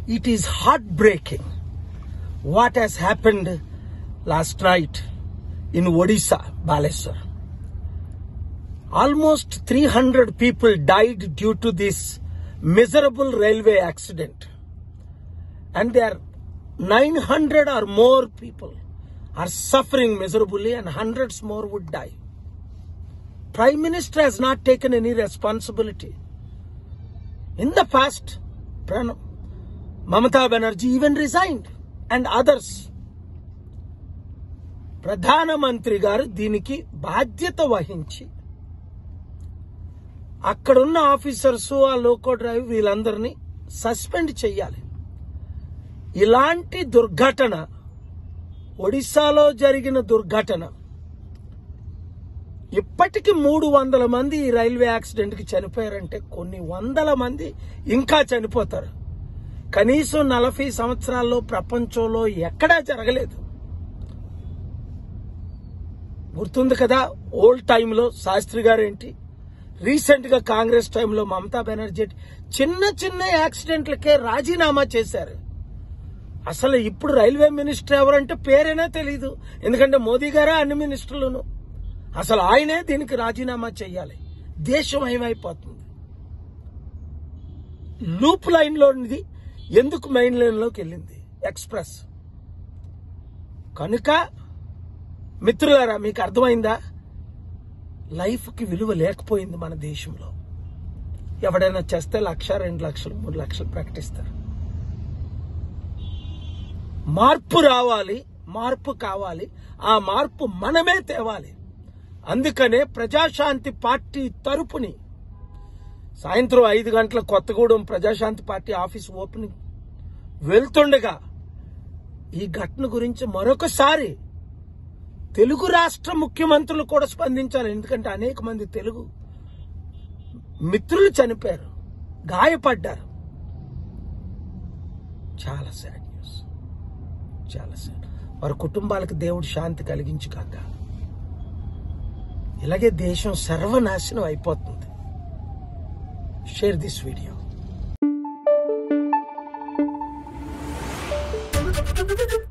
It is heartbreaking what has happened last night in Odisha, Baleswar. Almost 300 people died due to this miserable railway accident. And there are 900 or more people are suffering miserably and hundreds more would die. Prime Minister has not taken any responsibility. In the past, Pranab, Mamata Banerjee even resigned and others. ప్రధానమంత్రి గారు దీనికి బాధ్యత వహించి అక్కడున్న officers ఆ loco drive వీళ్ళందరినీ suspend చెయ్యాలి ఇలాంటి దుర్ఘటన ఒడిశాలో జరిగిన దుర్ఘటన ఇప్పటికి మూడు వందల మంది ఈ రైల్వే యాక్సిడెంట్ కి చనిపోయారంటే కొన్ని వందల మంది ఇంకా చనిపోతారు కనీసం నలభై సంవత్సరాల్లో ప్రపంచంలో ఎక్కడా జరగలేదు గుర్తుంది కదా ఓల్డ్ టైంలో శాస్త్రి గారు ఏంటి రీసెంట్ గా కాంగ్రెస్ టైంలో మమతా బెనర్జీ ఏంటి? చిన్న చిన్న యాక్సిడెంట్లకే రాజీనామా చేశారు అసలు ఇప్పుడు రైల్వే మినిస్టర్ ఎవరంటే పేరేనే తెలీదు ఎందుకంటే మోదీ గారే అన్ని మినిస్టర్లను అసలు ఆయనే దీనికి రాజీనామా చేయాలి దేశం ఏమైపోతుంది లూప్ లైన్ లోనిది ఎందుకు మెయిన్ లైన్ లోకి వెళ్ళింది ఎక్స్ప్రెస్ కనుక మిత్రులారా మీకు అర్థమైందా లైఫ్ కి విలువ లేకపోయింది మన దేశంలో ఎవడైనా చేస్తే లక్ష రెండు లక్షలు మూడు లక్షలు ప్రకటిస్తారు మార్పు రావాలి మార్పు కావాలి ఆ మార్పు మనమే తేవాలి అందుకనే ప్రజాశాంతి పార్టీ తరపుని సాయంత్రం ఐదు గంటల Kothagudem Prajashanti party office opening వెళ్తుండగా ఈ ఘటన గురించి మరొకసారి తెలుగు రాష్ట్ర ముఖ్యమంత్రులు కూడా స్పందించాలి ఎందుకంటే అనేక మంది తెలుగు మిత్రులు చనిపోయారు గాయపడ్డారు చాలా సాడ్ న్యూస్ చాలా సాడ్ వారి కుటుంబాలకు దేవుడు శాంతి కలిగించు కాక ఇలాగే దేశం సర్వనాశనం అయిపోతుంది share this video Thank you.